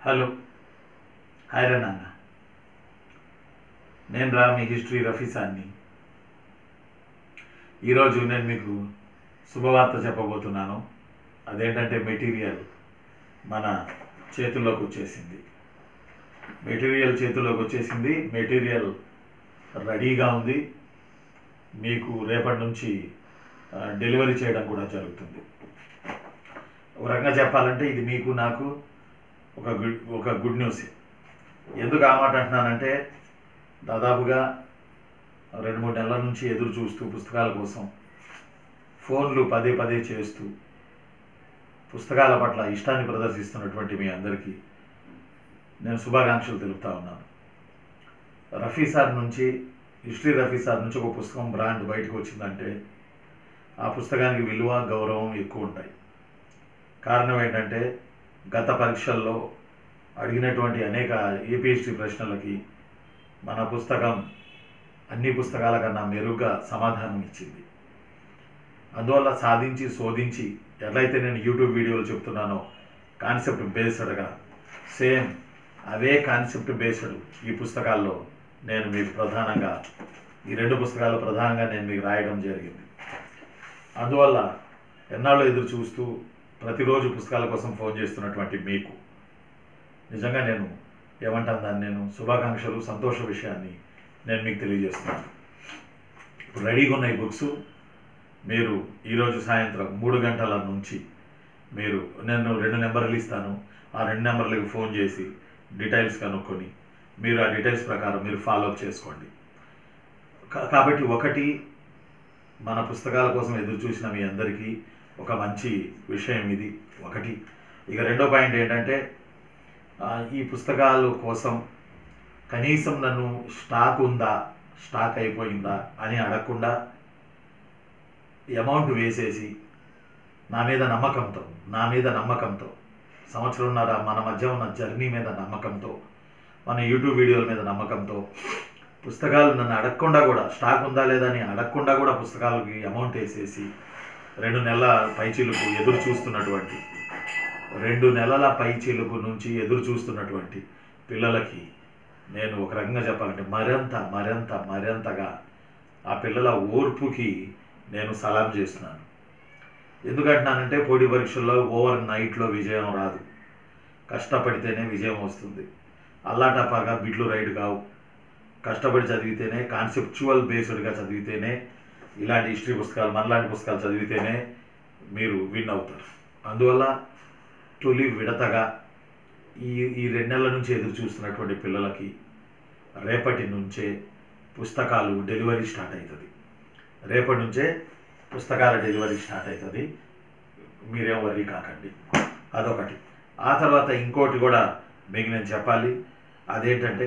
hello hi రా నాన్న నేను రా మీ హిస్టరీ రఫీసాన్ని ఈరోజు నేను మీకు శుభవార్త చెప్పబోతున్నాను అదేంటంటే మెటీరియల్ మన చేతుల్లోకి వచ్చేసింది మెటీరియల్ చేతుల్లోకి వచ్చేసింది మెటీరియల్ రెడీగా ఉంది మీకు రేపటి నుంచి ఆ, డెలివరీ చేయడం కూడా జరుగుతుంది ఒక రకంగా చెప్పాలంటే ఇది మీకు నాకు ఒక గుడ్ ఒక గుడ్ న్యూస్ ఎందుకు ఆ మాట అంటున్నానంటే దాదాపుగా రెండు మూడు నెలల నుంచి ఎదురు చూస్తూ పుస్తకాల కోసం ఫోన్లు పదే పదే చేస్తూ పుస్తకాల పట్ల ఇష్టాన్ని ప్రదర్శిస్తున్నటువంటి మీ అందరికీ నేను శుభాకాంక్షలు తెలుపుతా ఉన్నాను రఫీ సార్ నుంచి హిస్టరీ రఫీ సార్ నుంచి ఒక పుస్తకం బ్రాండ్ బయటకు వచ్చిందంటే ఆ పుస్తకానికి విలువ గౌరవం ఎక్కువ ఉంటాయి కారణం ఏంటంటే గత పరీక్షల్లో అడిగినటువంటి అనేక ఏపీహెచ్డి ప్రశ్నలకి మన పుస్తకం అన్ని పుస్తకాల కన్నా మెరుగ్గా సమాధానం ఇచ్చింది అందువల్ల సాధించి శోధించి ఎట్లయితే నేను యూట్యూబ్ వీడియోలు చెప్తున్నానో కాన్సెప్ట్ బేస్డ్గా సేమ్ అవే కాన్సెప్ట్ బేస్డ్ ఈ పుస్తకాల్లో నేను మీకు ప్రధానంగా ఈ రెండు పుస్తకాలు ప్రధానంగా నేను మీకు రాయడం జరిగింది అందువల్ల ఎన్నాళ్ళు ఎదురు చూస్తూ ప్రతిరోజు పుస్తకాల కోసం ఫోన్ చేస్తున్నటువంటి మీకు నిజంగా నేను ఏమంటాను దాన్ని నేను శుభాకాంక్షలు సంతోష విషయాన్ని నేను మీకు తెలియజేస్తున్నాను ఇప్పుడు రెడీగా ఉన్న ఈ బుక్స్ మీరు ఈరోజు సాయంత్రం మూడు గంటల నుంచి మీరు నేను రెండు నెంబర్లు ఇస్తాను ఆ రెండు నెంబర్లకు ఫోన్ చేసి డీటెయిల్స్ కనుక్కొని మీరు ఆ డీటెయిల్స్ ప్రకారం మీరు ఫాలో అప్ చేసుకోండి కా- కాబట్టి ఒకటి మన పుస్తకాల కోసం ఎదురు చూసిన మీ అందరికీ ఒక మంచి విషయం ఇది ఒకటి ఇక రెండో పాయింట్ ఏంటంటే ఆ, ఈ పుస్తకాల కోసం కనీసం నన్ను స్టాక్ ఉందా స్టాక్ అయిపోయిందా అని అడగకుండా అమౌంట్ వేసేసి నా మీద నమ్మకంతో నా మీద నమ్మకంతో సంవత్సరంన్నర మన మధ్య ఉన్న జర్నీ మీద నమ్మకంతో మన యూట్యూబ్ వీడియోల మీద నమ్మకంతో పుస్తకాలు నన్ను అడగకుండా కూడా స్టాక్ ఉందా లేదా అని అడగకుండా కూడా పుస్తకాలకి అమౌంట్ వేసేసి రెండు నెలల పైచీలకు ఎదురు చూస్తున్నటువంటి రెండు నెలల పైచీలకు నుంచి ఎదురు చూస్తున్నటువంటి పిల్లలకి నేను ఒక రకంగా చెప్పాలంటే మరింత మరింత మరింతగా ఆ పిల్లల ఓర్పుకి నేను సలాం చేస్తున్నాను ఎందుకంటున్నానంటే పోటీ పరీక్షల్లో ఓవర్ నైట్లో విజయం రాదు కష్టపడితేనే విజయం వస్తుంది అల్లాటపాగా బిడ్లు రైడ్ కావు కష్టపడి చదివితేనే కాన్సెప్చువల్ బేస్డ్గా చదివితేనే ఇలాంటి హిస్టరీ పుస్తకాలు మనలాంటి పుస్తకాలు చదివితేనే మీరు విన్ అవుతారు అందువల్ల తొలి విడతగా ఈ ఈ రెండు నెలల నుంచి ఎదురు చూస్తున్నటువంటి పిల్లలకి రేపటి నుంచే పుస్తకాలు డెలివరీ స్టార్ట్ అవుతుంది రేపటి నుంచే పుస్తకాల డెలివరీ స్టార్ట్ అవుతుంది మీరేం వర్రీ కాకండి అదొకటి ఆ తర్వాత ఇంకోటి కూడా మీకు నేను చెప్పాలి అదేంటంటే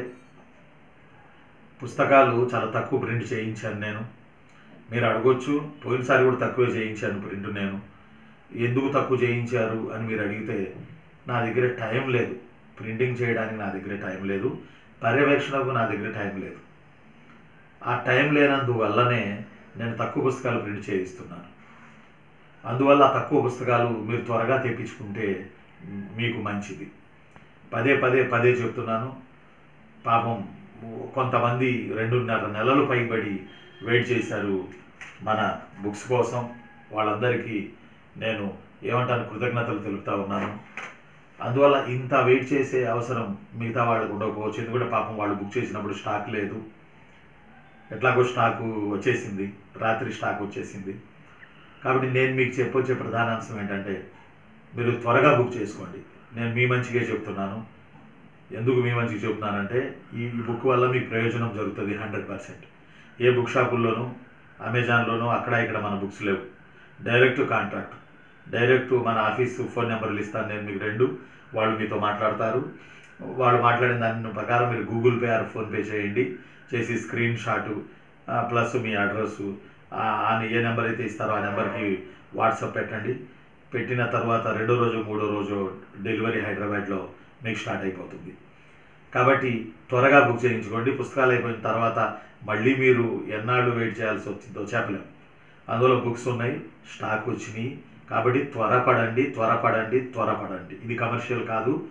పుస్తకాలు చాలా తక్కువ ప్రింట్ చేయించాను నేను మీరు అడగొచ్చు పోయినసారి కూడా తక్కువే చేయించాను ప్రింట్ నేను ఎందుకు తక్కువ చేయించారు అని మీరు అడిగితే నా దగ్గర టైం లేదు ప్రింటింగ్ చేయడానికి నా దగ్గర టైం లేదు పర్యవేక్షణకు నా దగ్గర టైం లేదు ఆ టైం లేనందువల్లనే నేను తక్కువ పుస్తకాలు ప్రింట్ చేయిస్తున్నాను అందువల్ల ఆ తక్కువ పుస్తకాలు మీరు త్వరగా తెప్పించుకుంటే మ్, మీకు మంచిది పదే పదే పదే చెప్తున్నాను పాపం కొంతమంది రెండున్నర నెలలు పైబడి వెయిట్ చేశారు మన బుక్స్ కోసం వాళ్ళందరికీ నేను ఏమంటాను కృతజ్ఞతలు తెలుపుతా ఉన్నాను అందువల్ల ఇంత వెయిట్ చేసే అవసరం మిగతా వాళ్ళకు ఉండకపోవచ్చు ఎందుకంటే పాపం వాళ్ళు బుక్ చేసినప్పుడు స్టాక్ లేదు ఎట్లాగో స్టాకు వచ్చేసింది రాత్రి స్టాక్ వచ్చేసింది కాబట్టి నేను మీకు చెప్పొచ్చే ప్రధాన అంశం ఏంటంటే మీరు త్వరగా బుక్ చేసుకోండి నేను మీ మంచిగా చెప్తున్నాను ఎందుకు మీ మంచిగా చెప్తున్నానంటే ఈ ఈ బుక్ వల్ల మీకు ప్రయోజనం జరుగుతుంది హండ్రెడ్ పర్సెంట్ ఏ బుక్ షాపుల్లోనూ అమెజాన్లోనూ అక్కడ ఇక్కడ మన బుక్స్ లేవు డైరెక్ట్ కాంట్రాక్ట్ డైరెక్ట్ మన ఆఫీస్ ఫోన్ నెంబర్లు ఇస్తాను నేను మీకు రెండు వాళ్ళు మీతో మాట్లాడతారు వాళ్ళు మాట్లాడిన దాని ప్రకారం మీరు గూగుల్ పే ఆర్ ఫోన్పే చేయండి చేసి స్క్రీన్ షాటు ప్లస్ మీ అడ్రస్సు అని ఏ నెంబర్ అయితే ఇస్తారో ఆ నెంబర్కి వాట్సాప్ పెట్టండి పెట్టిన తర్వాత రెండో రోజు మూడో రోజు డెలివరీ హైదరాబాద్లో మీకు స్టార్ట్ అయిపోతుంది కాబట్టి త్వరగా బుక్ చేయించుకోండి పుస్తకాలు అయిపోయిన తర్వాత మళ్ళీ మీరు ఎన్నాళ్ళు వెయిట్ చేయాల్సి వచ్చిందో చెప్పలేము అందులో బుక్స్ ఉన్నాయి స్టాక్ వచ్చినాయి కాబట్టి త్వరపడండి త్వరపడండి త్వరపడండి ఇది కమర్షియల్ కాదు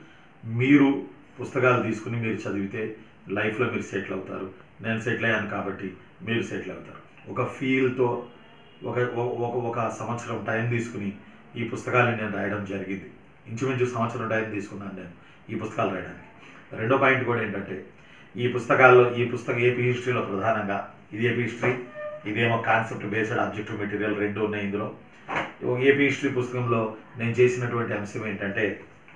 మీరు పుస్తకాలు తీసుకుని మీరు చదివితే లైఫ్లో మీరు సెటిల్ అవుతారు నేను సెటిల్ అయ్యాను కాబట్టి మీరు సెటిల్ అవుతారు ఒక ఫీల్తో ఒక ఒక ఒక సంవత్సరం టైం తీసుకుని ఈ పుస్తకాలను నేను రాయడం జరిగింది ఇంచుమించు సంవత్సరం టైం తీసుకున్నాను నేను ఈ పుస్తకాలు రాయడానికి రెండో పాయింట్ కూడా ఏంటంటే ఈ పుస్తకాల్లో ఈ పుస్తకం ఏపీ హిస్టరీలో ప్రధానంగా ఇది ఏపీ హిస్టరీ ఇదేమో కాన్సెప్ట్ బేస్డ్ ఆబ్జెక్టివ్ మెటీరియల్ రెండు ఉన్నాయి ఇందులో ఏపీ హిస్టరీ పుస్తకంలో నేను చేసినటువంటి అంశం ఏంటంటే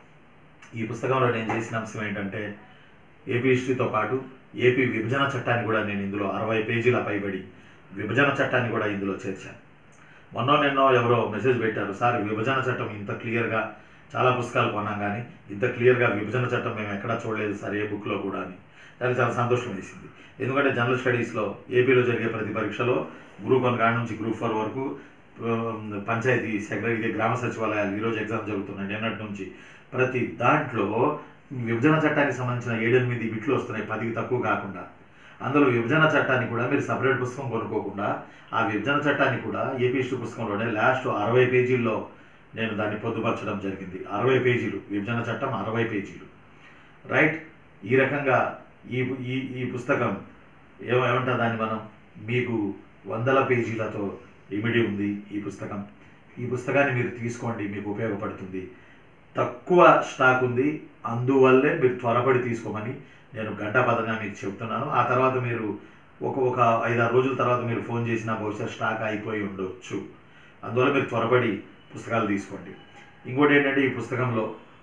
ఈ పుస్తకంలో నేను చేసిన అంశం ఏంటంటే ఏపీ హిస్టరీతో పాటు ఏపీ విభజన చట్టాన్ని కూడా నేను ఇందులో అరవై పేజీల పైబడి విభజన చట్టాన్ని కూడా ఇందులో చేర్చాను మొన్న నిన్నో ఎవరో మెసేజ్ పెట్టారు సార్ విభజన చట్టం ఇంత క్లియర్గా చాలా పుస్తకాలు కొన్నాం కానీ ఇంత క్లియర్గా విభజన చట్టం మేము ఎక్కడా చూడలేదు సార్ ఏ బుక్లో కూడా అని దానికి చాలా సంతోషం వేసింది ఎందుకంటే జనరల్ స్టడీస్లో ఏపీలో జరిగే ప్రతి పరీక్షలో గ్రూప్ వన్ కాడ నుంచి గ్రూప్ ఫోర్ వరకు ఆ, పంచాయతీ సెక్రటరీ గ్రామ సచివాలయాలు ఈరోజు ఎగ్జామ్ జరుగుతున్నాయి నిన్నటి నుంచి ప్రతి దాంట్లో విభజన చట్టానికి సంబంధించిన ఏడెనిమిది బిట్లు వస్తున్నాయి పదికి తక్కువ కాకుండా అందులో విభజన చట్టాన్ని కూడా మీరు సపరేట్ పుస్తకం కొనుక్కోకుండా ఆ విభజన చట్టాన్ని కూడా ఏపీ హిస్టరీ పుస్తకంలోనే లాస్ట్ అరవై పేజీల్లో నేను దాన్ని పొందుపరచడం జరిగింది అరవై పేజీలు విభజన చట్టం అరవై పేజీలు రైట్ ఈ రకంగా ఈ ఈ ఈ పుస్తకం ఏమ ఏమంటారు దాన్ని మనం మీకు వందల పేజీలతో ఇమిడి ఉంది ఈ పుస్తకం ఈ పుస్తకాన్ని మీరు తీసుకోండి మీకు ఉపయోగపడుతుంది తక్కువ స్టాక్ ఉంది అందువల్లే మీరు త్వరపడి తీసుకోమని నేను గంటాపదంగా మీకు చెప్తున్నాను ఆ తర్వాత మీరు ఒక ఒక ఐదారు రోజుల తర్వాత మీరు ఫోన్ చేసినా బహుశా స్టాక్ అయిపోయి ఉండొచ్చు అందువల్ల మీరు త్వరపడి పుస్తకాలు తీసుకోండి ఇంకోటి ఏంటంటే ఈ పుస్తకంలో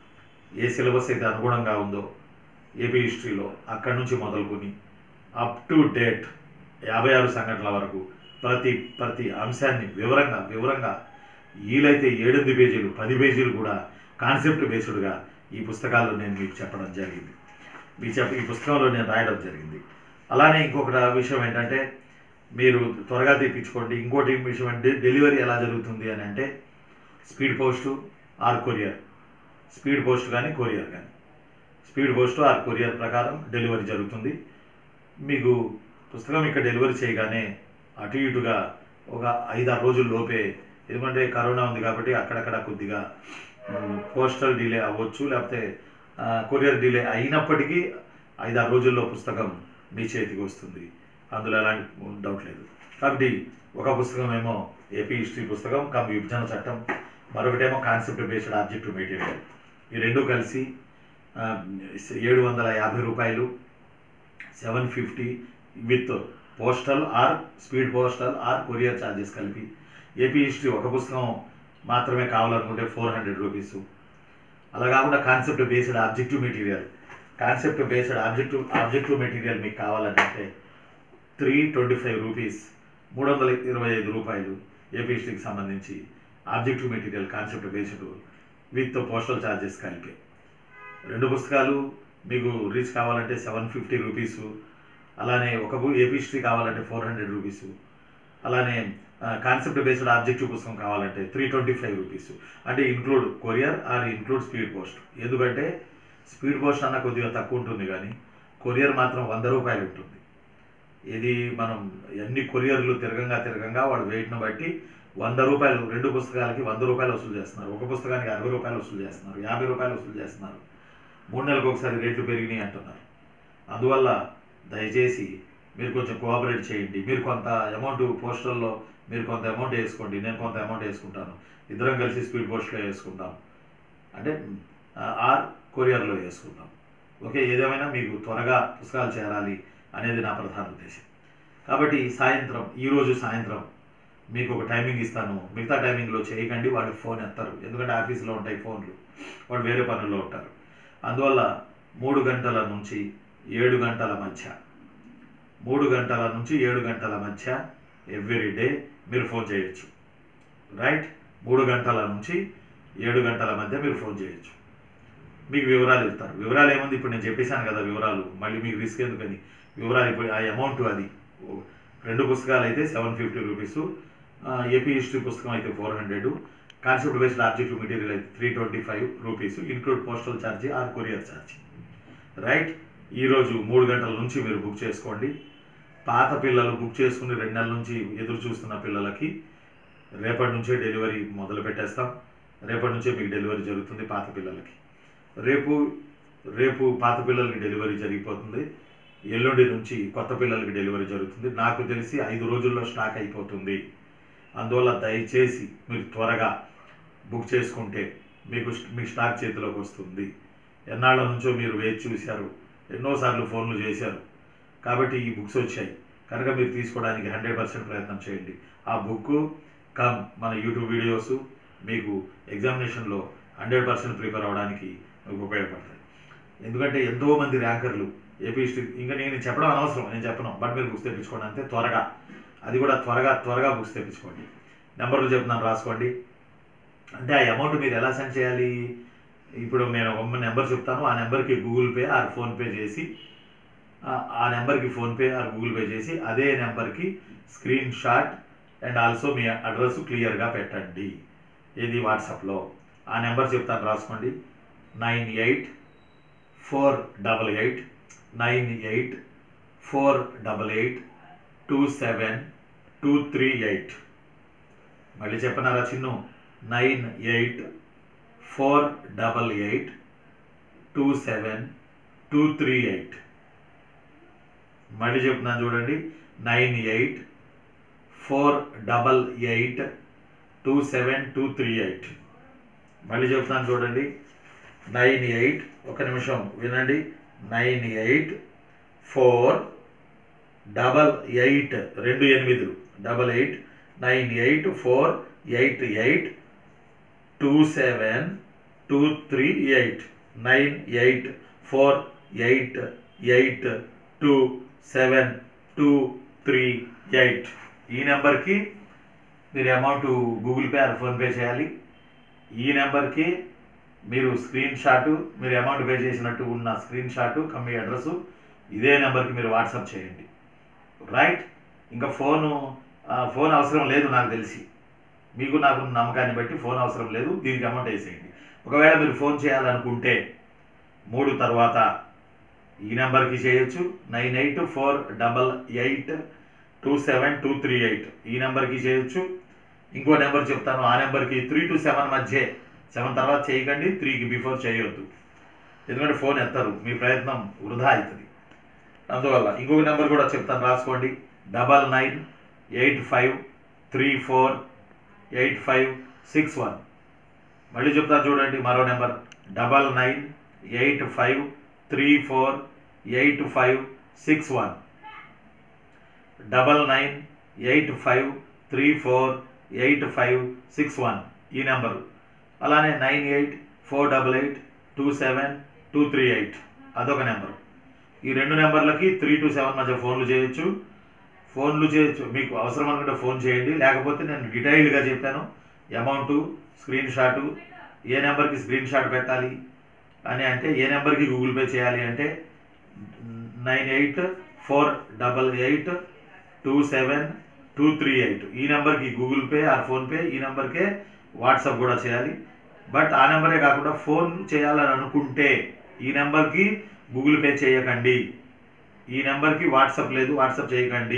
ఏ సిలబస్ అయితే అనుగుణంగా ఉందో ఏపీ హిస్టరీలో అక్కడి నుంచి మొదలుకొని అప్ టు డేట్ యాభై ఆరు సంఘటనల వరకు ప్రతి ప్రతి అంశాన్ని వివరంగా వివరంగా వీలైతే ఏడెనిమిది పేజీలు పది పేజీలు కూడా కాన్సెప్ట్ బేస్డ్గా ఈ పుస్తకాల్లో నేను మీకు చెప్పడం జరిగింది మీ చెప్ప ఈ పుస్తకంలో నేను రాయడం జరిగింది అలానే ఇంకొక విషయం ఏంటంటే మీరు త్వరగా తెప్పించుకోండి ఇంకోటి విషయం అంటే డెలివరీ ఎలా జరుగుతుంది అని అంటే speed post or courier speed post కానీ కొరియర్ కానీ స్పీడ్ పోస్ట్ ఆర్ కొరియర్ ప్రకారం డెలివరీ జరుగుతుంది మీకు పుస్తకం ఇక్కడ డెలివరీ చేయగానే అటు ఇటుగా ఒక ఐదారు రోజుల లోపే ఎందుకంటే కరోనా ఉంది కాబట్టి అక్కడక్కడ కొద్దిగా పోస్టల్ డిలే అవ్వచ్చు లేకపోతే ఆ, కొరియర్ డిలే అయినప్పటికీ ఐదారు రోజుల్లో పుస్తకం మీ చేతికి వస్తుంది అందులో ఎలాంటి డౌట్ లేదు కాబట్టి ఒక పుస్తకం ఏమో ఏపీ హిస్టరీ పుస్తకం కమ్ విభజన చట్టం మరొకటేమో కాన్సెప్ట్ బేస్డ్ ఆబ్జెక్టివ్ మెటీరియల్ ఈ రెండు కలిసి ఆ, ఏడు వందల యాభై రూపాయలు seven fifty with postal or speed postal or courier charges కలిపి ఏపీ హిస్టరీ ఒక పుస్తకం మాత్రమే కావాలనుకుంటే ఫోర్ హండ్రెడ్ రూపీస్ అలా కాకుండా concept based objective material concept based objective objective material మీకు కావాలంటే త్రీ ట్వంటీ ఫైవ్ రూపీస్ మూడు వందల ఇరవై ఐదు రూపాయలు ఏపీ హిస్టరీకి సంబంధించి objective material concept based with postal charges కలిపి రెండు పుస్తకాలు మీకు రీచ్ కావాలంటే సెవెన్ ఫిఫ్టీ రూపీస్ అలానే ఒక బు ఏపీ హిస్టరీ కావాలంటే ఫోర్ హండ్రెడ్ రూపీస్ అలానే కాన్సెప్ట్ బేస్డ్ ఆబ్జెక్టివ్ పుస్తకం కావాలంటే త్రీ ట్వంటీ ఫైవ్ రూపీస్ అంటే include courier or include speed post ఎందుకంటే స్పీడ్ పోస్ట్ అన్న కొద్దిగా తక్కువ ఉంటుంది కానీ కొరియర్ మాత్రం వంద రూపాయలు ఉంటుంది ఇది మనం ఎన్ని కొరియర్లు తిరగంగా తిరగంగా వాడు వెయిట్ను బట్టి వంద రూపాయలు రెండు పుస్తకాలకి వంద రూపాయలు వసూలు చేస్తున్నారు ఒక పుస్తకానికి అరవై రూపాయలు వసూలు చేస్తున్నారు యాభై రూపాయలు వసూలు చేస్తున్నారు మూడు నెలలకు ఒకసారి రేట్లు పెరిగినాయి అంటున్నారు అందువల్ల దయచేసి మీరు కొంచెం కోఆపరేట్ చేయండి మీరు కొంత అమౌంట్ పోస్టల్లో మీరు కొంత అమౌంట్ వేసుకోండి నేను కొంత అమౌంట్ వేసుకుంటాను ఇద్దరం కలిసి స్పీడ్ పోస్ట్లో వేసుకుంటాం అంటే ఆ, ఆర్ కొరియర్లో వేసుకుంటాం ఓకే ఏదేమైనా మీకు త్వరగా పుస్తకాలు చేరాలి అనేది నా ప్రధాన ఉద్దేశం కాబట్టి సాయంత్రం ఈరోజు సాయంత్రం మీకు ఒక టైమింగ్ ఇస్తాను మిగతా టైమింగ్లో చేయకండి వాళ్ళు ఫోన్ ఎత్తారు ఎందుకంటే ఆఫీస్లో ఉంటాయి ఫోన్లు వాళ్ళు వేరే పనుల్లో ఉంటారు అందువల్ల మూడు గంటల నుంచి ఏడు గంటల మధ్య మూడు గంటల నుంచి ఏడు గంటల మధ్య ఎవ్రీ డే మీరు ఫోన్ చేయొచ్చు రైట్ మూడు గంటల నుంచి ఏడు గంటల మధ్య మీరు ఫోన్ చేయొచ్చు మీకు వివరాలు ఇస్తారు వివరాలు ఏముంది ఇప్పుడు నేను చెప్పేశాను కదా వివరాలు మళ్ళీ మీకు రిస్క్ ఎందుకని వివరాలు ఇప్పుడు ఆ అమౌంట్ అది ఓ, రెండు పుస్తకాలు అయితే seven fifty rupees AP history పుస్తకం అయితే four hundred concept based objective material అయితే three twenty five rupees include postal ఛార్జీ ఆర్ కొరియర్ ఛార్జీ రైట్ ఈరోజు మూడు గంటల నుంచి మీరు బుక్ చేసుకోండి పాత పిల్లలు బుక్ చేసుకుని రెండు నెలల నుంచి ఎదురు చూస్తున్న పిల్లలకి రేపటి నుంచే డెలివరీ మొదలు పెట్టేస్తాం రేపటి నుంచే మీకు డెలివరీ జరుగుతుంది పాత పిల్లలకి రేపు రేపు పాత పిల్లలకి డెలివరీ జరిగిపోతుంది ఎల్లుండి నుంచి కొత్త పిల్లలకి డెలివరీ జరుగుతుంది నాకు తెలిసి ఐదు రోజుల్లో స్టాక్ అయిపోతుంది అందువల్ల దయచేసి మీరు త్వరగా బుక్ చేసుకుంటే మీకు మీ స్టాక్ చేతిలోకి వస్తుంది ఎన్నాళ్ళ నుంచో మీరు వేచి చూశారు ఎన్నోసార్లు ఫోన్లు చేశారు కాబట్టి ఈ బుక్స్ వచ్చాయి కనుక మీరు తీసుకోవడానికి హండ్రెడ్ పర్సెంట్ ప్రయత్నం చేయండి ఆ బుక్ కమ్ మన యూట్యూబ్ వీడియోస్ మీకు ఎగ్జామినేషన్లో హండ్రెడ్ పర్సెంట్ ప్రిపేర్ అవ్వడానికి మీకు ఉపయోగపడతాయి ఎందుకంటే ఎంతోమంది ర్యాంకర్లు ఏపీ హిస్టరీ ఇంకా నేను చెప్పడం అనవసరం నేను చెప్పను బట్ మీరు బుక్స్ తెప్పించుకోండి అంతే త్వరగా అది కూడా త్వరగా త్వరగా బుక్స్ తెప్పించుకోండి నెంబర్లు చెప్తున్నాను రాసుకోండి అంటే ఆ అమౌంట్ మీరు ఎలా సెండ్ చేయాలి ఇప్పుడు నేను ఒక నెంబర్ చెప్తాను ఆ నెంబర్కి గూగుల్ పే ఆర్ ఫోన్పే చేసి ఆ- ఆ నెంబర్కి ఫోన్పే ఆర్ గూగుల్ పే చేసి అదే నెంబర్కి స్క్రీన్ షాట్ అండ్ ఆల్సో మీ అడ్రస్ క్లియర్గా పెట్టండి ఇది వాట్సాప్లో ఆ నెంబర్ చెప్తాను రాసుకోండి nine eight four double eight nine eight four double eight two seven two three eight మళ్ళీ చెప్పనారా చిన్ను nine eight four double eight two seven two three eight మళ్ళీ చెప్తున్నాను చూడండి nine eight four double eight two seven two three eight మళ్ళీ చెప్తున్నాను చూడండి nine eight ఒక నిమిషం వినండి nine eight four double eight రెండు ఎనిమిదిలు double eight nine eight four eight eight two seven two three eight nine eight four eight eight two seven two three eight ఈ నెంబర్కి మీరు amount Google pay or PhonePe చేయాలి ఈ నెంబర్కి మీరు screenshot మీరు అమౌంట్ పే చేసినట్టు ఉన్న స్క్రీన్ షాటు కమ్మి అడ్రస్ ఇదే నెంబర్కి మీరు వాట్సాప్ చేయండి రైట్ ఇంకా ఫోను ఆ, ఫోన్ అవసరం లేదు నాకు తెలిసి మీకు నాకు నమ్మకాన్ని బట్టి ఫోన్ అవసరం లేదు దీనికి అమౌంట్ వేసేయండి ఒకవేళ మీరు ఫోన్ చేయాలనుకుంటే మూడు తర్వాత ఈ నెంబర్కి చేయొచ్చు nine eight four double eight two seven two three eight ఈ నెంబర్కి చేయొచ్చు ఇంకో నెంబర్ చెప్తాను ఆ నెంబర్కి త్రీ టు సెవెన్ మధ్య సెవెన్ తర్వాత చేయకండి త్రీకి బిఫోర్ చేయొద్దు ఎందుకంటే ఫోన్ ఎత్తారు మీ ప్రయత్నం వృధా అవుతుంది అందువల్ల ఇంకొక నెంబర్ కూడా చెప్తాను రాసుకోండి double nine eight five three four eight five six one మళ్ళీ చెప్తాను చూడండి మరో number double nine eight five three four eight five six one double nine eight five three four eight five six one ఈ number అలానే nine eight four double eight two seven two three eight అదొక number ఈ రెండు నెంబర్లకి three to seven మధ్య ఫోన్లు చేయొచ్చు ఫోన్లు చేయొచ్చు మీకు అవసరం అనుకుంటే ఫోన్ చేయండి లేకపోతే నేను డీటెయిల్డ్గా చెప్పాను అమౌంట్ స్క్రీన్ షాటు ఏ నెంబర్కి స్క్రీన్ షాట్ పెట్టాలి అని అంటే ఏ నెంబర్కి గూగుల్ పే చేయాలి అంటే nine eight four double eight two seven two three eight ఈ నెంబర్కి గూగుల్ పే ఆర్ ఫోన్పే ఈ నెంబర్కే వాట్సాప్ కూడా చేయాలి బట్ ఆ నెంబరే కాకుండా ఫోన్ చేయాలని అనుకుంటే ఈ నెంబర్కి గూగుల్ పే చేయకండి ఈ నెంబర్కి వాట్సాప్ లేదు వాట్సాప్ చేయకండి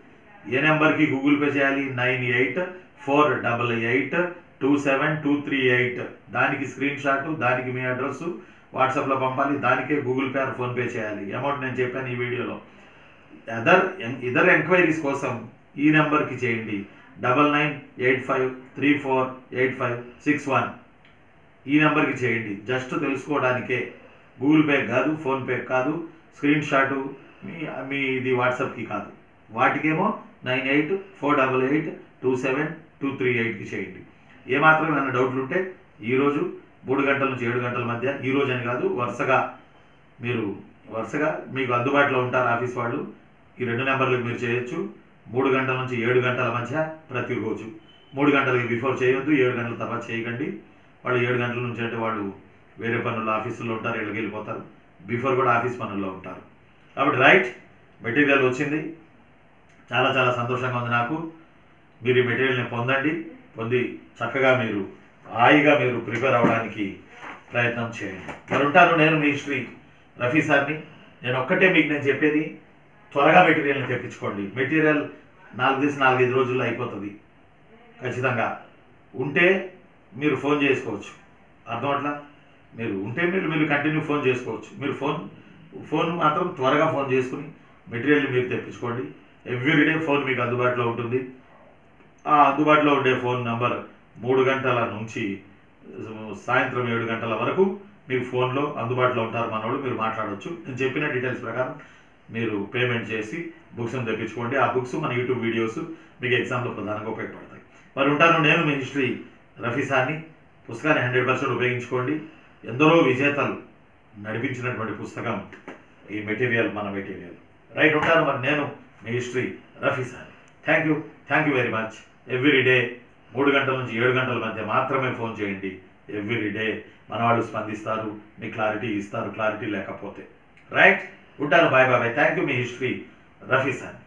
ఏ నెంబర్కి గూగుల్ పే చేయాలి nine eight four double eight two seven two three eight దానికి స్క్రీన్ షాట్ దానికి మీ అడ్రస్ వాట్సాప్లో పంపాలి దానికే గూగుల్ పే ఆర్ ఫోన్పే చేయాలి అమౌంట్ నేను చెప్పాను ఈ వీడియోలో అదర్ ఇదర్ ఎంక్వైరీస్ కోసం ఈ నెంబర్కి చేయండి double nine eight five three four eight five six one ఈ నెంబర్కి చేయండి జస్ట్ తెలుసుకోవడానికే గూగుల్ పే కాదు ఫోన్పే కాదు స్క్రీన్ షాటు మీ మీ ఇది వాట్సాప్కి కాదు వాటికేమో nine eight four double eight two seven two three ఎయిట్కి చేయండి ఏమాత్రం ఏమైనా డౌట్లు ఉంటే ఈరోజు మూడు గంటల నుంచి ఏడు గంటల మధ్య ఈ రోజు అని కాదు వరుసగా మీరు వరుసగా మీకు అందుబాటులో ఉంటారు ఆఫీస్ వాళ్ళు ఈ రెండు నెంబర్లకు మీరు చేయొచ్చు మూడు గంటల నుంచి ఏడు గంటల మధ్య ప్రతిరోజు మూడు గంటలకి బిఫోర్ చేయొద్దు ఏడు గంటల తర్వాత చేయకండి వాళ్ళు ఏడు గంటల నుంచి అంటే వాళ్ళు వేరే పనుల్లో ఆఫీసుల్లో ఉంటారు వీళ్ళకి వెళ్ళిపోతారు బిఫోర్ కూడా ఆఫీస్ పనుల్లో ఉంటారు కాబట్టి రైట్ మెటీరియల్ వచ్చింది చాలా చాలా సంతోషంగా ఉంది నాకు మీరు ఈ మెటీరియల్ని పొందండి పొంది చక్కగా మీరు హాయిగా మీరు ప్రిపేర్ అవ్వడానికి ప్రయత్నం చేయండి మరి ఉంటాను నేను మీ శ్రీ రఫీ సార్ని నేను ఒక్కటే మీకు నేను చెప్పేది త్వరగా మెటీరియల్ని తెప్పించుకోండి మెటీరియల్ నాలుగు తీసి నాలుగైదు రోజుల్లో అయిపోతుంది ఖచ్చితంగా ఉంటే మీరు ఫోన్ చేసుకోవచ్చు అర్థం అట్లా మీరు ఉంటే మీరు మీరు కంటిన్యూ ఫోన్ చేసుకోవచ్చు మీరు ఫోన్ ఫోన్ మాత్రం త్వరగా ఫోన్ చేసుకుని మెటీరియల్ మీరు తెప్పించుకోండి ఎవ్రీడే ఫోన్ మీకు అందుబాటులో ఉంటుంది ఆ అందుబాటులో ఉండే ఫోన్ నంబర్ మూడు గంటల నుంచి సాయంత్రం ఏడు గంటల వరకు మీకు ఫోన్లో అందుబాటులో ఉంటారు మనోడు మీరు మాట్లాడవచ్చు నేను చెప్పిన డీటెయిల్స్ ప్రకారం మీరు పేమెంట్ చేసి బుక్స్ని తెప్పించుకోండి ఆ బుక్స్ మన యూట్యూబ్ వీడియోస్ మీకు ఎగ్జామ్లో ప్రధానంగా ఉపయోగపడతాయి మరి ఉంటాను నేను మీ హిస్టరీ రఫీసాన్ని పుస్తకాన్ని హండ్రెడ్ పర్సెంట్ ఉపయోగించుకోండి ఎందరో విజేతలు నడిపించినటువంటి పుస్తకం ఈ మెటీరియల్ మన మెటీరియల్ రైట్ ఉంటాను మరి నేను మీ హిస్టరీ రఫీసాన్ని thank you thank you very much every day మూడు గంటల నుంచి ఏడు గంటల మధ్య మాత్రమే ఫోన్ చేయండి ఎవ్రీ డే మన వాళ్ళు స్పందిస్తారు మీ క్లారిటీ ఇస్తారు క్లారిటీ లేకపోతే రైట్ ఉంటాను బాయ్ బాయ్ థ్యాంక్ యూ మీ హిస్టరీ రఫీసాన్